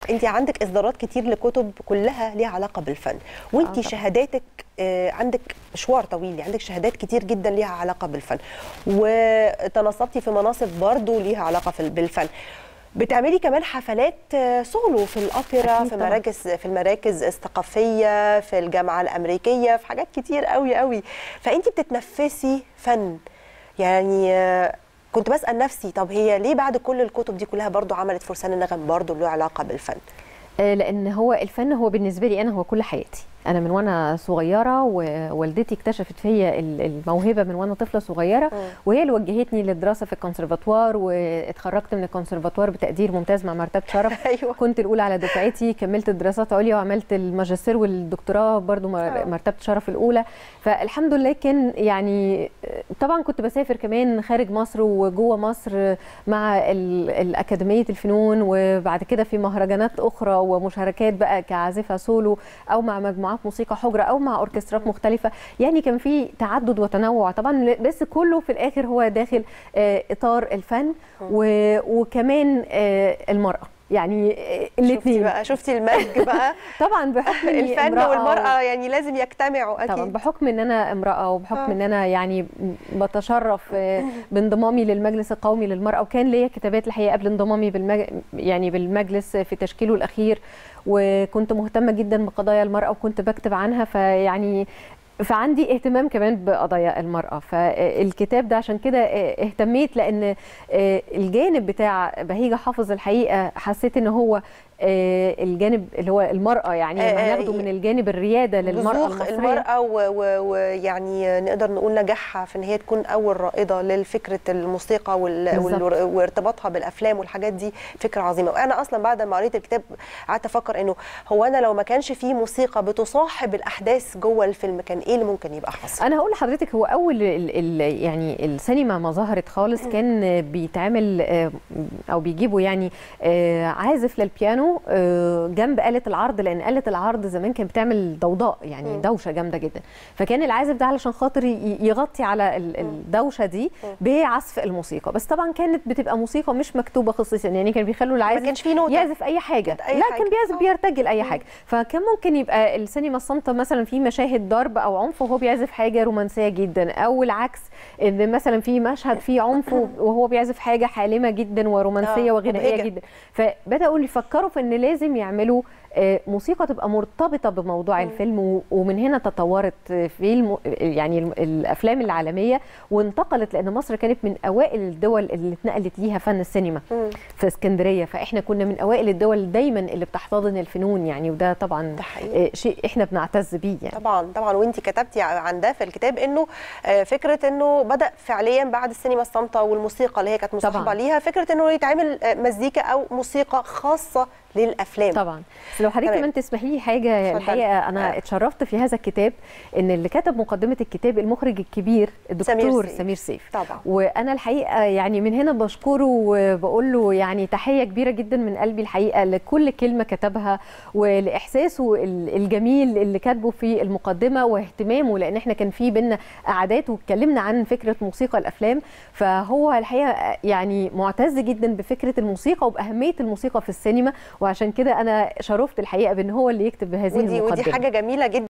انت عندك اصدارات كتير لكتب كلها ليها علاقه بالفن وانت طبعاً. شهاداتك آه، عندك مشوار طويل يعني عندك شهادات كتير جدا ليها علاقه بالفن وتنصبتي في مناصب برضو ليها علاقه في بالفن بتعملي كمان حفلات آه، سولو في الاوبرا أكيد في طبعاً. مراكز في المراكز الثقافيه في الجامعه الامريكيه في حاجات كتير قوي قوي فانت بتتنفسي فن يعني آه، كنت بسال نفسي طب هي ليه بعد كل الكتب دي كلها برضو عملت فرسان النغم برضو له علاقه بالفن آه، لان هو الفن هو بالنسبه لي انا هو كل حياتي انا من وانا صغيره ووالدتي اكتشفت فيا ال- الموهبه من وانا طفله صغيره وهي اللي وجهتني للدراسه في الكونسرفاتوار واتخرجت من الكونسرفاتوار بتقدير ممتاز مع مرتبه شرف ايوه كنت الاولى على دفعتي كملت دراسات عليا وعملت الماجستير والدكتوراه برضو مر- آه. مرتبه شرف الاولى فالحمد لله كان يعني طبعا كنت بسافر كمان خارج مصر وجوه مصر مع ال- الاكاديميه الفنون وبعد كده في مهرجانات اخرى ومشاركات بقى كعازفه سولو او مع مجموعات موسيقى حجره او مع اوركسترات مختلفه يعني كان في تعدد وتنوع طبعا بس كله في الاخر هو داخل آه، اطار الفن و- وكمان آه، المراه يعني شفتي الاثنين بقى شفتي المزج بقى طبعا بحكم إني الفن امرأة والمراه يعني لازم يجتمعوا طبعا اكيد بحكم ان انا امراه وبحكم آه. ان انا يعني بتشرف آه، بانضمامي للمجلس القومي للمراه وكان ليا كتابات الحقيقه قبل انضمامي بالمج... يعني بالمجلس في تشكيله الاخير وكنت مهتمه جدا بقضايا المراه وكنت بكتب عنها فيعني فعندي اهتمام كمان بقضايا المرأة فالكتاب ده عشان كده اهتميت لأن الجانب بتاع بهيجة حافظ الحقيقة حسيت ان هو الجانب اللي هو المرأة يعني لما آه، هناخده من الجانب الريادة للمرأة بزوغ المصرية المرأة و- و- ويعني نقدر نقول نجاحها في ان هي تكون اول رائدة لفكرة الموسيقى وال- بالظبط. وال- وارتباطها بالافلام والحاجات دي فكرة عظيمة وانا اصلا بعد ما قريت الكتاب قعدت افكر انه هو انا لو ما كانش فيه موسيقى بتصاحب الاحداث جوه الفيلم كان ايه اللي ممكن يبقى حصل انا هقول لحضرتك هو اول ال ال يعني السينما ما ظهرت خالص كان بيتعمل آه، او بيجيبوا يعني آه، عازف للبيانو آه، جنب آلة العرض لان آلة العرض زمان كانت بتعمل ضوضاء يعني مم. دوشه جامده جدا فكان العازف ده علشان خاطر ي- يغطي على ال- الدوشه دي بعزف الموسيقى بس طبعا كانت بتبقى موسيقى مش مكتوبه خصيصا يعني كانوا بيخلوا ما العازف كانش فيه نوتة يعزف اي حاجه أي لا حاجة. كان بيعزف آه. بيرتجل اي مم. حاجه فكان ممكن يبقى السينما الصامته مثلا في مشاهد ضرب او عنف وهو بيعزف حاجه رومانسيه جدا او العكس ان مثلا في مشهد فيه عنف وهو بيعزف حاجه حالمه جدا ورومانسيه آه، وغنائيه مبهجة. جدا فبداوا يفكروا في ان لازم يعملوا آه، موسيقى تبقى مرتبطه بموضوع الفيلم و- ومن هنا تطورت في الم... يعني الم- الافلام العالميه وانتقلت لان مصر كانت من اوائل الدول اللي اتنقلت ليها فن السينما مم. في اسكندريه فاحنا كنا من اوائل الدول دايما اللي بتحتضن الفنون يعني وده طبعا ده حقيقي. آه، شيء احنا بنعتز بيه يعني طبعا طبعا وانت كتبتي عن ده في الكتاب انه آه، فكره انه بدا فعليا بعد السينما الصامته والموسيقى اللي هي كانت مصاحبه طبعاً. ليها فكره انه يتعمل آه، مزيكا او موسيقى خاصه للافلام طبعا بس لو حضرتك تمام. كمان تسمحي لي حاجه اتفضلي. الحقيقه انا آه. اتشرفت في هذا الكتاب ان اللي كتب مقدمه الكتاب المخرج الكبير الدكتور سيف. سمير سيف طبعا وانا الحقيقه يعني من هنا بشكره وبقول له يعني تحيه كبيره جدا من قلبي الحقيقه لكل كلمه كتبها ولاحساسه ال- الجميل اللي كاتبه في المقدمه واهتمامه لان احنا كان في بينا قعدات واتكلمنا عن فكره موسيقى الافلام فهو الحقيقه يعني معتز جدا بفكره الموسيقى وباهميه الموسيقى في السينما وعشان كده انا شرفت الحقيقه بان هو اللي يكتب بهذه ودي المقدمه ودي حاجه جميله جدا